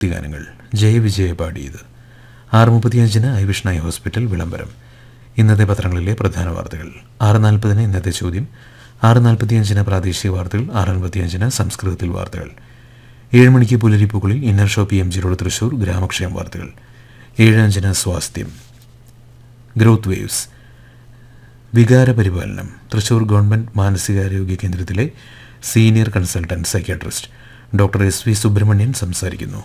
ഭക്തിഗാനങ്ങൾ ജയവിജയ പാടിയത് ആറ് മുപ്പത്തിയഞ്ചിന് ഐവിഷ്ണായി ഹോസ്പിറ്റൽ വിളംബരം ഇന്നത്തെ പത്രങ്ങളിലെ പ്രധാന വാർത്തകൾ ആറ് നാൽപ്പതിന് ഇന്നത്തെ ചോദ്യം ആറ് നാൽപ്പത്തിയഞ്ചിന് പ്രാദേശിക വാർത്തകൾ ആറ് അൻപത്തിയഞ്ചിന് സംസ്കൃതത്തിൽ വാർത്തകൾ ഏഴ് മണിക്ക് പുലരിപ്പുകളിൽ inner shop M G road Thrissur ഗ്രാമക്ഷേമ വാർത്തകൾ ഏഴ് അഞ്ചിന് സ്വാസ്ഥ്യം ഗ്രോത്ത് വേവ്സ് വികാരപരിപാലനം തൃശൂർ ഗവൺമെൻറ് മാനസികാരോഗ്യ കേന്ദ്രത്തിലെ senior consultant psychiatrist doctor S V Subramanian സംസാരിക്കുന്നു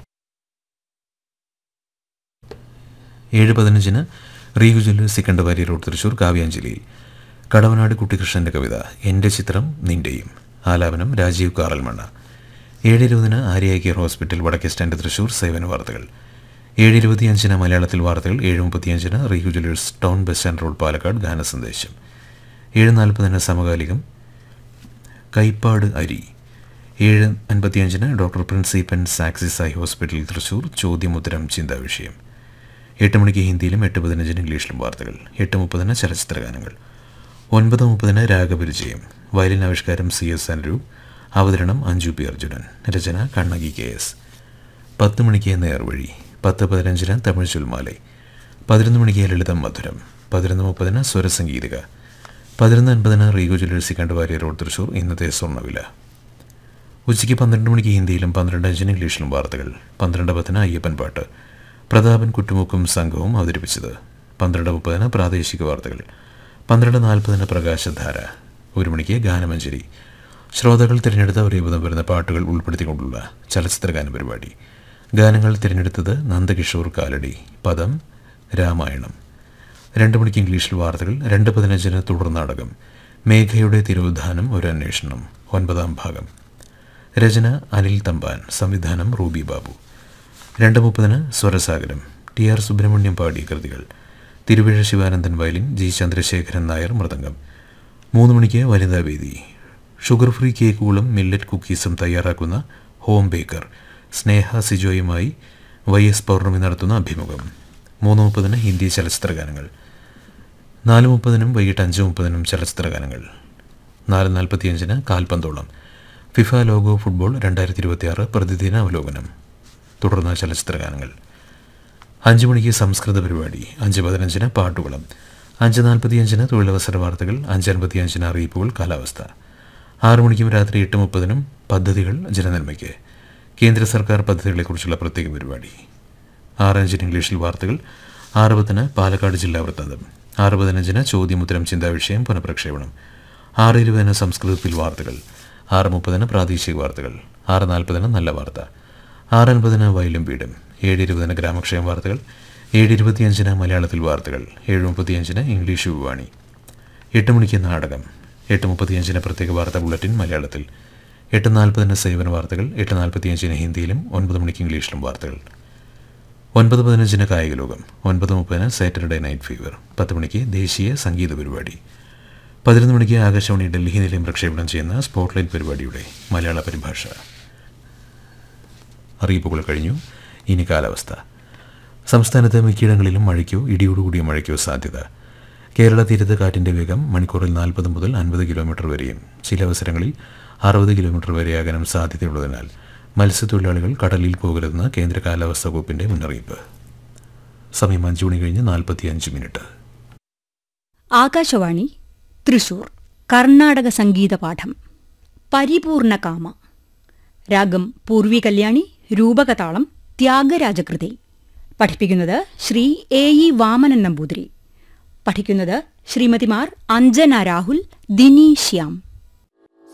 ഏഴ് പതിനഞ്ചിന് റീഗു ജ്വല്ലർ സിക്കണ്ടവാരി റോഡ് തൃശൂർ കാവ്യാഞ്ജലിയിൽ കടവനാട് കുട്ടികൃഷ്ണന്റെ കവിത എൻ്റെ ചിത്രം നിന്റെയും ആലാപനം രാജീവ് കാറൽമണ്ണ ഏഴ് ഇരുപതിന് ആര്യ കെയർ ഹോസ്പിറ്റൽ വടക്കേ സ്റ്റാൻഡ് തൃശൂർ സേവന വാർത്തകൾ ഏഴ് ഇരുപത്തിയഞ്ചിന് മലയാളത്തിൽ വാർത്തകൾ ഏഴ് മുപ്പത്തിയഞ്ചിന് റീഗു jewellers town bus stand road Palakkad ഗാന സന്ദേശം ഏഴ് നാൽപ്പതിന് സമകാലികം കൈപ്പാട് അരി ഏഴ് അൻപത്തിയഞ്ചിന് ഡോക്ടർ പ്രിൻസിപ്പൻ സാക്സിസ് ഐ ഹോസ്പിറ്റൽ തൃശൂർ ചോദ്യമുത്തരം ചിന്താ വിഷയം എട്ട് മണിക്ക് ഹിന്ദിയിലും എട്ട് പതിനഞ്ചിന് ഇംഗ്ലീഷിലും വാർത്തകൾ എട്ട് മുപ്പതിന് ചലച്ചിത്ര ഗാനങ്ങൾ ഒൻപത് മുപ്പതിന് രാഗപരിചയം വയലിൻ ആവിഷ്കാരം സി എസ് അനുരൂപ് അവതരണം അഞ്ജു പി അർജുനൻ രചന കണ്ണകി കെ എസ് പത്ത് മണിക്ക് നേർവഴി പത്ത് പതിനഞ്ചിന് തമിഴ് ചുൽമാലൈ പതിനൊന്ന് മണിക്ക് ലളിതം മധുരം പതിനൊന്ന് മുപ്പതിന് സ്വരസംഗീതിക പതിനൊന്ന് അൻപതിന് റീഗോ ജ്വല്ലേഴ്സി കണ്ടുവാരി റോഡ് തൃശൂർ ഇന്നത്തെ സ്വർണ്ണവില ഉച്ചയ്ക്ക് പന്ത്രണ്ട് മണിക്ക് ഹിന്ദിയിലും പന്ത്രണ്ട് അഞ്ചിന് ഇംഗ്ലീഷിലും വാർത്തകൾ പന്ത്രണ്ട് പത്തിന് അയ്യപ്പൻ പാട്ട് പ്രതാപൻ കുറ്റുമുക്കും സംഘവും അവതരിപ്പിച്ചത് പന്ത്രണ്ട് മുപ്പതിന് പ്രാദേശിക വാർത്തകൾ പന്ത്രണ്ട് നാൽപ്പതിന് പ്രകാശധാര ഒരു മണിക്ക് ഗാനമഞ്ജരി ശ്രോതാക്കൾ തിരഞ്ഞെടുത്ത ഒരേ വിധം വരുന്ന പാട്ടുകൾ ഉൾപ്പെടുത്തിക്കൊണ്ടുള്ള ചലച്ചിത്ര ഗാന പരിപാടി ഗാനങ്ങൾ തിരഞ്ഞെടുത്തത് നന്ദകിഷോർ കാലടി പദം രാമായണം രണ്ട് മണിക്ക് ഇംഗ്ലീഷിൽ വാർത്തകൾ രണ്ട് പതിനഞ്ചിന് തുടർ നാടകം മേഘയുടെ തിരോധാനം ഒരു അന്വേഷണം ഒൻപതാം ഭാഗം രചന അനിൽ തമ്പാൻ സംവിധാനം റൂബി ബാബു രണ്ട് മുപ്പതിന് സ്വരസാഗരം ടി ആർ സുബ്രഹ്മണ്യം പാടിയ കൃതികൾ തിരുവിഴ ശിവാനന്ദൻ വയലിൻ ജി ചന്ദ്രശേഖരൻ നായർ മൃദംഗം മൂന്ന് മണിക്ക് വനിതാ വേദി ഷുഗർ ഫ്രീ കേക്കുകളും മില്ലറ്റ് കുക്കീസും തയ്യാറാക്കുന്ന ഹോം ബേക്കർ സ്നേഹ സിജോയുമായി വൈ എസ് പൗർണമി നടത്തുന്ന അഭിമുഖം മൂന്ന് മുപ്പതിന് ഹിന്ദി ചലച്ചിത്ര ഗാനങ്ങൾ നാല് മുപ്പതിനും വൈകിട്ട് അഞ്ച് മുപ്പതിനും ചലച്ചിത്ര ഗാനങ്ങൾ നാല് നാൽപ്പത്തിയഞ്ചിന് കാൽപന്തോളം ഫിഫ ലോഗോ ഫുട്ബോൾ രണ്ടായിരത്തി ഇരുപത്തിയാറ് പ്രതിദിന അവലോകനം തുടർന്ന് ചലച്ചിത്ര ഗാനങ്ങൾ അഞ്ച് മണിക്ക് സംസ്കൃത പരിപാടി അഞ്ച് പതിനഞ്ചിന് പാട്ടുകുളം അഞ്ച് നാൽപ്പത്തിയഞ്ചിന് തൊഴിലവസര വാർത്തകൾ അഞ്ച് അൻപത്തിയഞ്ചിന് അറിയിപ്പുകൾ കാലാവസ്ഥ ആറു മണിക്കും രാത്രി എട്ട് മുപ്പതിനും പദ്ധതികൾ ജനനന്മയ്ക്ക് കേന്ദ്ര സർക്കാർ പദ്ധതികളെക്കുറിച്ചുള്ള പ്രത്യേക പരിപാടി ആറ് അഞ്ചിന് ഇംഗ്ലീഷിൽ വാർത്തകൾ ആറ് പത്തിന് പാലക്കാട് ജില്ലാ വൃത്താന്തം ആറ് പതിനഞ്ചിന് ചോദ്യമുത്തരം ചിന്താവിഷയം പുനഃപ്രക്ഷേപണം ആറ് ഇരുപതിന് സംസ്കൃതത്തിൽ വാർത്തകൾ ആറ് മുപ്പതിന് പ്രാദേശിക വാർത്തകൾ ആറ് നാൽപ്പതിന് നല്ല വാർത്ത ആറ് അൻപതിന് വയലും വീടും ഏഴ് ഇരുപതിന് ഗ്രാമക്ഷേമ വാർത്തകൾ ഏഴ് ഇരുപത്തിയഞ്ചിന് മലയാളത്തിൽ വാർത്തകൾ ഏഴ് മുപ്പത്തിയഞ്ചിന് ഇംഗ്ലീഷ് വിവാണി എട്ട് മണിക്ക് നാടകം എട്ട് മുപ്പത്തിയഞ്ചിന് പ്രത്യേക വാർത്താ ബുള്ളറ്റിൻ മലയാളത്തിൽ എട്ട് നാൽപ്പതിന് സേവന വാർത്തകൾ എട്ട് നാൽപ്പത്തിയഞ്ചിന് ഹിന്ദിയിലും ഒൻപത് മണിക്ക് ഇംഗ്ലീഷിലും വാർത്തകൾ ഒൻപത് പതിനഞ്ചിന് കായിക ലോകം ഒൻപത് മുപ്പതിന് സാറ്റർഡേ നൈറ്റ് ഫീവർ പത്ത് മണിക്ക് ദേശീയ സംഗീത പരിപാടി പതിനൊന്ന് മണിക്ക് ആകാശവാണി ഡൽഹി നിലയം പ്രക്ഷേപണം ചെയ്യുന്ന സ്പോട്ട്ലൈറ്റ് പരിപാടിയുടെ മലയാള പരിഭാഷ അറിയിപ്പുകൾ കഴിഞ്ഞു ഇനി കാലാവസ്ഥ സംസ്ഥാനത്ത് മിക്കയിടങ്ങളിലും മഴയ്ക്കോ ഇടിയോടുകൂടിയ മഴയ്ക്കോ സാധ്യത കേരള തീരത്ത് കാറ്റിൻ്റെ വേഗം മണിക്കൂറിൽ നാൽപ്പത് മുതൽ അൻപത് കിലോമീറ്റർ വരെയും ചില അവസരങ്ങളിൽ അറുപത് കിലോമീറ്റർ വരെയാകാനും സാധ്യതയുള്ളതിനാൽ മത്സ്യത്തൊഴിലാളികൾ കടലിൽ പോകരുതെന്ന് കേന്ദ്ര കാലാവസ്ഥാ വകുപ്പിൻ്റെ മുന്നറിയിപ്പ് സമയം അഞ്ച് മണി കഴിഞ്ഞ് നാൽപ്പത്തിയഞ്ച് മിനിറ്റ് ആകാശവാണി തൃശൂർ കർണാടക സംഗീത പാഠം പരിപൂർണകാമ രാഗം പൂർവി കല്യാണി രൂപകതാളം ത്യാഗരാജകൃതി പഠിപ്പിക്കുന്നത് ശ്രീ എ ഇ വാമനൻ നമ്പൂതിരി പഠിക്കുന്നത് ശ്രീമതിമാർ അഞ്ജന രാഹുൽ ദിനി ശ്യാം